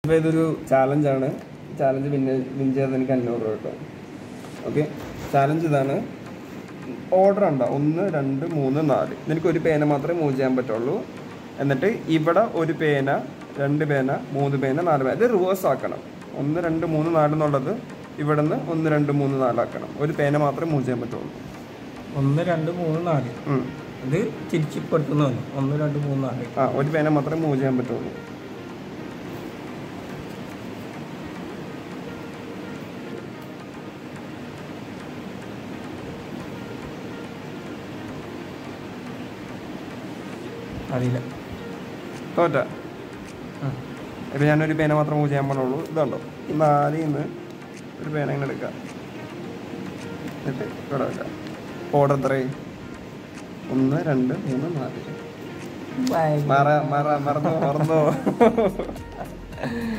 അപ്പോൾ ഇതൊരു ചാലഞ്ചാണ് ചാലഞ്ച് പിന്നെ വിൻ ചെയ്തത് എനിക്ക് അഞ്ഞൂറ് രൂപ കേട്ടോ ഓക്കെ ചാലഞ്ച് ഇതാണ് ഓർഡർ ഉണ്ടോ ഒന്ന് രണ്ട് മൂന്ന് നാല് നിനക്ക് ഒരു പേന മാത്രമേ മൂവ് ചെയ്യാൻ പറ്റുള്ളൂ എന്നിട്ട് ഇവിടെ ഒരു പേന രണ്ട് പേന മൂന്ന് പേന നാല് പേന ഇത് റിവേഴ്സ് ആക്കണം ഒന്ന് രണ്ട് മൂന്ന് നാല് എന്നുള്ളത് ഇവിടെ നിന്ന് ഒന്ന് രണ്ട് മൂന്ന് നാലാക്കണം ഒരു പേന മാത്രമേ മൂവ് ചെയ്യാൻ പറ്റുള്ളൂ ഒന്ന് രണ്ട് മൂന്ന് നാല് ഉം. ഇത് തിരിച്ചിപ്പെടുത്തുന്നതാണ് ഒന്ന് രണ്ട് മൂന്ന് നാല് ആ ഒരു പേന മാത്രമേ മൂവ് ചെയ്യാൻ പറ്റുള്ളൂ അറിയില്ല തോറ്റ ആ. ഇപ്പം ഞാനൊരു പേന മാത്രം മൂവ് ചെയ്യാൻ പാടുള്ളൂ ഇതുണ്ടോ ഈ നാലിൽ നിന്ന് ഒരു പേന ഇങ്ങനെ എടുക്കാം എന്നിട്ട് ഇവിടെ വെക്കാം ഓർഡർ എത്രയും ഒന്ന് രണ്ട് മൂന്ന് നാല് ബൈ മറ മറ മറന്നോ മറന്നോ